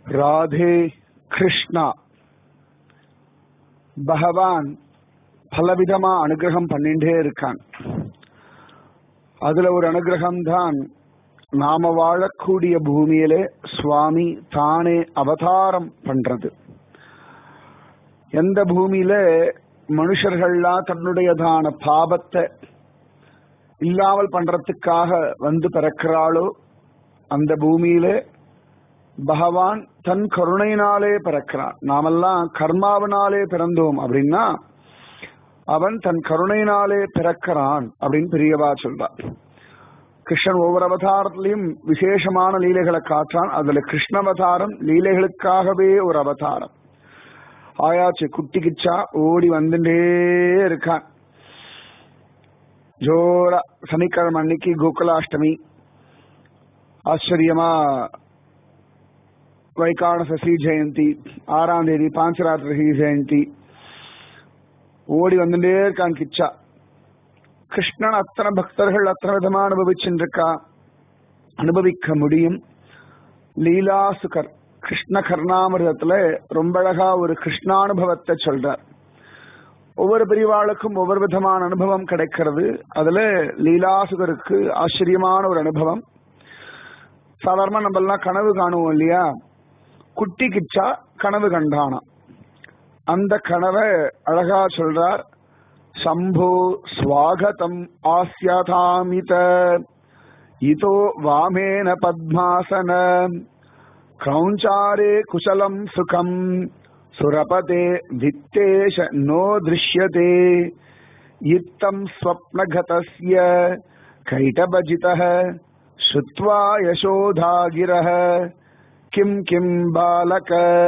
ராதே கிருஷ்ணா பகவான் பலவிதமா அனுகிரகம் பண்ணிட்டே இருக்கான் அதுல ஒரு அனுகிரகம் தான் நாம வாழக்கூடிய பூமியிலே சுவாமி தானே அவதாரம் பண்றது எந்த பூமியில மனுஷர்கள்லாம் தன்னுடையதான பாபத்தை இல்லாமல் பண்றதுக்காக வந்து பிறக்கிறாளோ அந்த பூமியிலே பகவான் தன் கருணையினாலே பிறக்கிறான் நாமெல்லாம் கர்மாவினாலே பிறந்தோம் அப்படின்னா அவன் தன் கருணையினாலே பிறக்கிறான் அப்படின்னு பெரியவா சொல்றான் கிருஷ்ணன் ஒவ்வொரு அவதாரத்திலையும் விசேஷமான லீலைகளை காட்டுறான் அதுல கிருஷ்ணவதாரம் லீலைகளுக்காகவே ஒரு அவதாரம் ஆயாச்சு குட்டி கிச்சா ஓடி வந்துட்டே இருக்கான் ஜோரா சனிக்கிழமை அன்னைக்கு கோகுலாஷ்டமி ஆச்சரியமா வைகாணச ஸ்ரீ ஜெயந்தி ஆறாம் தேதி பாஞ்சராத்திர ஸ்ரீ ஜெயந்தி ஓடி வந்துட்டே இருக்கான் கிச்சா கிருஷ்ணன் அத்தனை பக்தர்கள் அத்தனை விதமா அனுபவிச்சுருக்கா அனுபவிக்க முடியும் லீலாசுகர் கிருஷ்ண கர்ணாமிரதத்துல ரொம்ப அழகா ஒரு கிருஷ்ணானுபவத்தை சொல்றார் ஒவ்வொரு பிரிவாளுக்கும் ஒவ்வொரு விதமான அனுபவம் கிடைக்கிறது அதுல லீலாசுகருக்கு ஆச்சரியமான ஒரு அனுபவம் சாதாரணமா நம்ம எல்லாம் கனவு காணுவோம் இல்லையா குட்டி கிச்சா கனவு கண்டானா அந்த கனவை அழகா சொல்றார் சம்போ ஸ்வாகதம் ஆஸ்யதாமித இதோ வாமேன பத்மாசன கிரௌஞ்சாரே குசலம் சுகம் சுரபதே வித்தேஷ நோ திருஷ்யதே இத்தம் ஸ்வப்னகதஸ்ய கைடபஜிதः श्रुत्वा यशोधागिरः किं किं बालक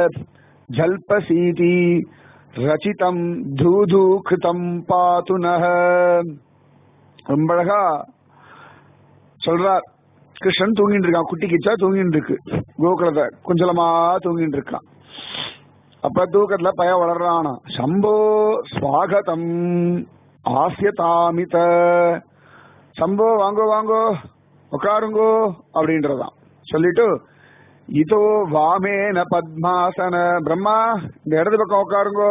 जल्पसीति ரச்சிதம் தூது கிருதம் பாத்துனக ரொம்ப அழகா சொல்றார் கிருஷ்ணன் தூங்கிட்டு இருக்கான் குட்டி கிச்சா தூங்கிட்டு இருக்கு கோகுலத்தை குஞ்சலமா தூங்கிட்டு இருக்கான் அப்ப தூக்கத்துல பய வளர்றானா சம்போ ஸ்வாகதம் ஆசியதாமித சம்போ வாங்கோ வாங்கோ உட்காருங்கோ அப்படின்றதான் சொல்லிட்டு இதோ வாமேன பத்மாசன பிரம்மா இந்த இடது பக்கம் உட்காருங்கோ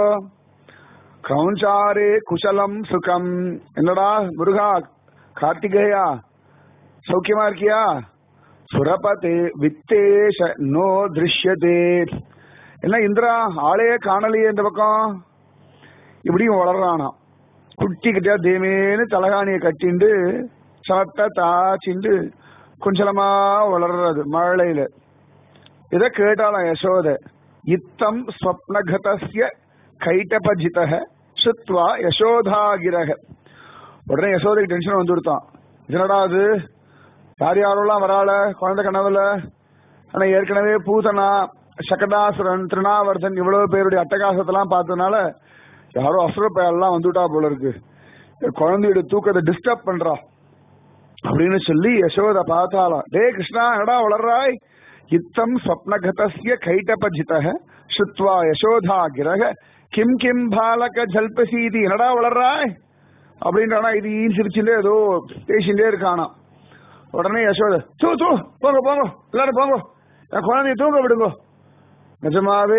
கிரௌஞ்சாரே குசலம் சுகம் என்னடா முருகா கார்த்திகேயா சௌக்கியமா இருக்கியா சுரபதே வித்தேஷ நோ திருஷ்யதே என்ன இந்திரா ஆளையே காணலையே இந்த பக்கம் இப்படியும் வளர்றானா குட்டிக்கிட்டே தேமேன்னு தலகாணியை கட்டிண்டு சட்டை தாச்சிண்டு குஞ்சலமா வளர்றது மழையில இத கேட்டாலாம் யசோத இத்தம் ஸ்வப்னகதஸ்ய கைட்டபஜித சுத்வா யசோதாகிரக உடனே யசோதைக்கு டென்ஷன் வந்து கொடுத்தான் என்னடா அது யார் யாரெல்லாம் வராள குழந்தை கனவுல ஆனா ஏற்கனவே பூதனா சகடாசுரன் திருநாவர்தன் இவ்வளவு பேருடைய அட்டகாசத்தெல்லாம் பார்த்ததுனால யாரோ அசுர பெயர்லாம் வந்துட்டா போல இருக்கு குழந்தையோட தூக்கத்தை டிஸ்டர்ப் பண்றா அப்படின்னு சொல்லி யசோத பார்த்தாலாம் டே கிருஷ்ணா என்னடா வளர்றாய் இத்தம் ஸ்வப்னகதஸ்ய கைட்டபஜித சுத்வா யசோதா கிரக கிம் கிம் பாலக ஜல்பசீதி என்னடா வளர்றாய் அப்படின்றானா இது ஈன் சிரிச்சுட்டே ஏதோ பேசிட்டே இருக்கானா உடனே யசோத தூ தூ போங்க போங்க எல்லாரும் போங்க என் குழந்தைய தூங்க விடுங்க நிஜமாவே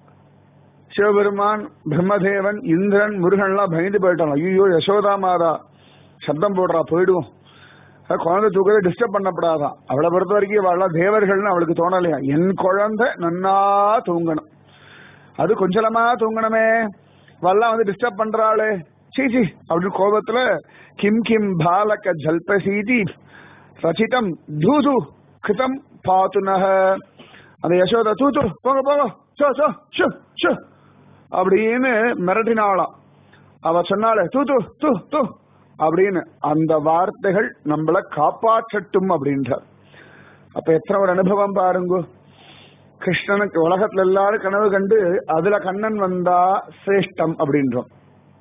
சிவபெருமான் பிரம்மதேவன் இந்திரன் முருகன்லாம் பயந்து போயிட்டான் ஐயோ யசோதா மாதா சப்தம் போடுறா போயிடுவோம் குழந்தை தூக்கத்தை டிஸ்டர்ப் பண்ணப்படாதான் அவளை பொறுத்த வரைக்கும் அவள் தேவர்கள்னு அவளுக்கு தோணலையா என் குழந்தை நன்னா தூங்கணும் அது கொஞ்சலமா தூங்கணுமே வல்லாம் வந்து டிஸ்டர்ப் பண்றாளே சீச்சி அப்படின்னு கோபத்துல கிம் கிம் பாலக ஜல்பசீதி ரச்சிதம் தூது கிருதம் பாத்துனக அந்த யசோதா தூத்து போங்க போங்க சோ சோ ஷு ஷு அப்படின்னு மிரட்டினாளாம் அவ சொன்னாலே தூ தூ தூ தூ அப்படின்னு அந்த வார்த்தைகள் நம்மள காப்பாற்றட்டும் அப்படின்றார் அப்ப எத்தனை ஒரு அனுபவம் பாருங்க கிருஷ்ணனுக்கு உலகத்துல எல்லாரும் கனவு கண்டு அதுல கண்ணன் வந்தா சிரேஷ்டம் அப்படின்றோம்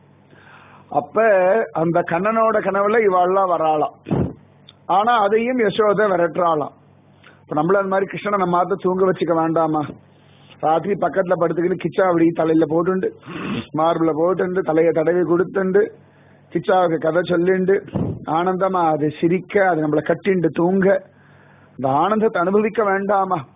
அப்ப அந்த கண்ணனோட கனவுல இவாள்லாம் வராளாம் ஆனா அதையும் யசோதை விரட்டுறாளாம் இப்ப நம்மள அந்த மாதிரி கிருஷ்ணனை நம்ம மாத்த தூங்க வச்சுக்க வேண்டாமா ராத்திரி பக்கத்துல படுத்துக்கிட்டு கிச்சா அப்படி தலையில போட்டுண்டு மார்பிள போட்டுண்டு தலையை தடவி கொடுத்துண்டு கிச்சாவுக்கு கதை சொல்லிண்டு ஆனந்தமா அது சிரிக்க அது நம்மளை கட்டிண்டு தூங்க இந்த ஆனந்தத்தை அனுபவிக்க வேண்டாமா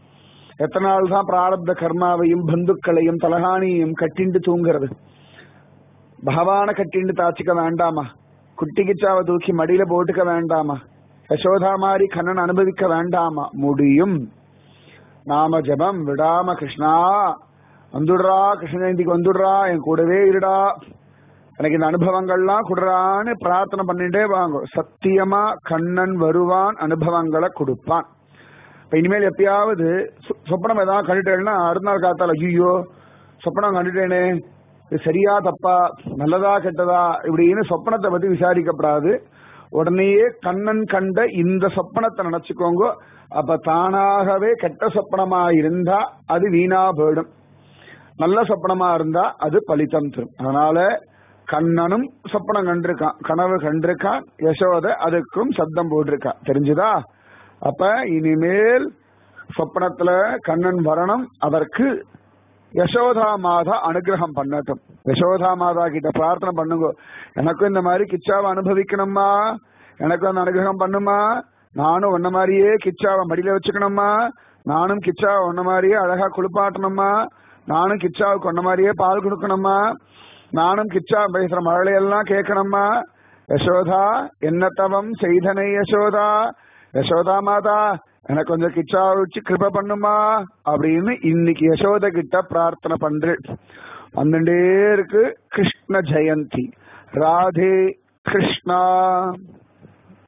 எத்தனை நாள் தான் பிராரப்த கர்மாவையும் பந்துக்களையும் தலகாணியையும் கட்டிண்டு தூங்குறது பகவான கட்டிண்டு தாச்சிக்க வேண்டாமா குட்டி கிச்சாவை தூக்கி மடியில போட்டுக்க வேண்டாமா யசோதா மாதிரி கண்ணன் அனுபவிக்க வேண்டாமா முடியும் நாம ஜபம் விடாம கிருஷ்ணா வந்துடுறா கிருஷ்ண ஜெயந்திக்கு வந்துடுறா என் கூடவே இருடா எனக்கு இந்த அனுபவங்கள்லாம் குடுறான்னு பிரார்த்தனை பண்ணிட்டே வாங்க சத்தியமா கண்ணன் வருவான் அனுபவங்களை கொடுப்பான் இப்ப இனிமேல் எப்பயாவது சொ- சொப்பனம் ஏதாவது கண்டுட்டேன்னா அடுத்த நாள் காத்தால ஐயோ சொப்பனம் கண்டுட்டேனே இது சரியா தப்பா நல்லதா கெட்டதா இப்படின்னு சொப்பனத்தை பத்தி விசாரிக்கப்படாது உடனேயே கண்ணன் கண்ட இந்த சொப்பனத்தை நினைச்சுக்கோங்க அப்ப தானாகவே கெட்ட சொப்பனமா இருந்தா அது வீணா போயிடும் நல்ல சொப்பனமா இருந்தா அது பலித்தம் தரும் அதனால கண்ணனும் சொப்பனம் கண்டிருக்கான் கனவு கண்டிருக்கான் யசோத அதுக்கும் சத்தம் போட்டிருக்கான் தெரிஞ்சுதா அப்ப இனிமேல் சொப்பனத்துல கண்ணன் வரணும் அதற்கு யசோதா மாதா அனுகிரகம் பண்ணட்டும் யசோதா மாதா கிட்ட பிரார்த்தனை பண்ணுங்க எனக்கும் இந்த மாதிரி கிச்சாவை அனுபவிக்கணுமா எனக்கும் அந்த அனுகிரகம் பண்ணுமா நானும் உன்ன மாதிரியே கிச்சாவை மடியில வச்சுக்கணுமா நானும் கிச்சாவை உன்ன மாதிரியே அழகா குளிப்பாட்டணுமா நானும் கிச்சாவுக்கு உன்ன மாதிரியே பால் கொடுக்கணுமா நானும் கிச்சா பேசுற மழையெல்லாம் கேட்கணுமா யசோதா என்ன தவம் செய்தனை யசோதா யசோதா மாதா எனக்கு கொஞ்சம் கிச்சா வச்சு கிருப பண்ணுமா அப்படின்னு இன்னைக்கு யசோத கிட்ட பிரார்த்தனை பண்றேன் வந்துட்டே இருக்கு கிருஷ்ண ஜெயந்தி ராதே கிருஷ்ணா